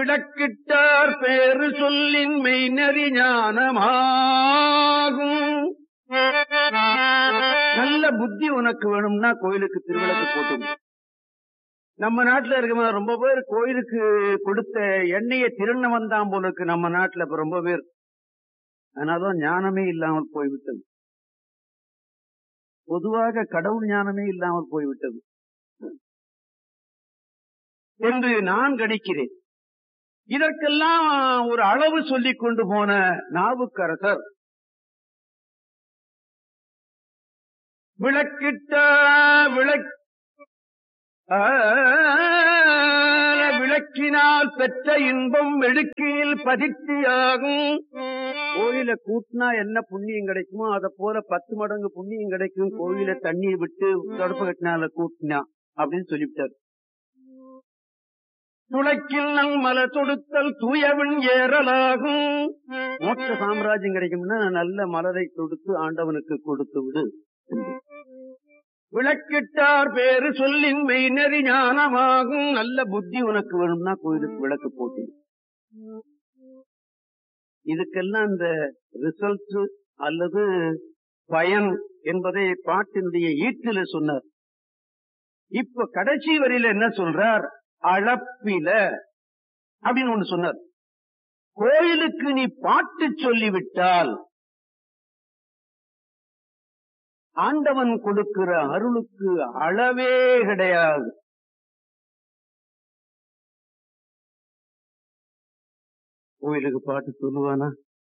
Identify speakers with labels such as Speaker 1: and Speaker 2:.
Speaker 1: விளக்கிட்டார் பேரு சொல்லின் மெய்நெறி ஞானமாகும் நல்ல புத்தி உனக்கு வேணும்னா கோயிலுக்கு திருவிளக்கு போட்டு நம்ம நாட்டுல இருக்க ரொம்ப பேர் கோயிலுக்கு கொடுத்த எண்ணெயை திருண்ண வந்தான் போல இருக்கு நம்ம நாட்டுல இப்ப ரொம்ப பேர் அதனாலதான் ஞானமே இல்லாமல் போய்விட்டது பொதுவாக கடவுள் ஞானமே இல்லாமல் போய்விட்டது என்று நான் கணிக்கிறேன் இதற்கெல்லாம் ஒரு அளவு சொல்லிக் கொண்டு போன நாவுக்கரசர் விளக்கிட்ட விளக் விளக்கினால் பெற்ற இன்பம் வெடுக்கியில் பதிர்ச்சியாகும் கோயில கூட்டினா என்ன புண்ணியம் கிடைக்குமோ அத போல பத்து மடங்கு புண்ணியம் கிடைக்கும் கோயில தண்ணீர் விட்டு தொடப்பு கட்டினால கூட்டினா அப்படின்னு சொல்லிவிட்டார் துளைக்கில் நங் மல தொடுத்தல் தூயவன் ஏறலாகும் மோட்ச சாம்ராஜ்யம் கிடைக்கும்னா நல்ல மலரை தொடுத்து ஆண்டவனுக்கு கொடுத்து விடு விளக்கிட்டார் பேரு சொல்லின் மெய்நெறி ஞானமாகும் நல்ல புத்தி உனக்கு வேணும்னா கோயிலுக்கு விளக்கு போட்டு இதுக்கெல்லாம் இந்த ரிசல்ட் அல்லது பயன் என்பதை பாட்டினுடைய ஈட்டில சொன்னார் இப்ப கடைசி வரியில என்ன சொல்றார் அளப்பில அப்படின்னு ஒண்ணு சொன்னார் கோயிலுக்கு நீ பாட்டு சொல்லிவிட்டால் ஆண்டவன் கொடுக்கிற அருளுக்கு அளவே கிடையாது கோயிலுக்கு பாட்டு சொல்லுவானா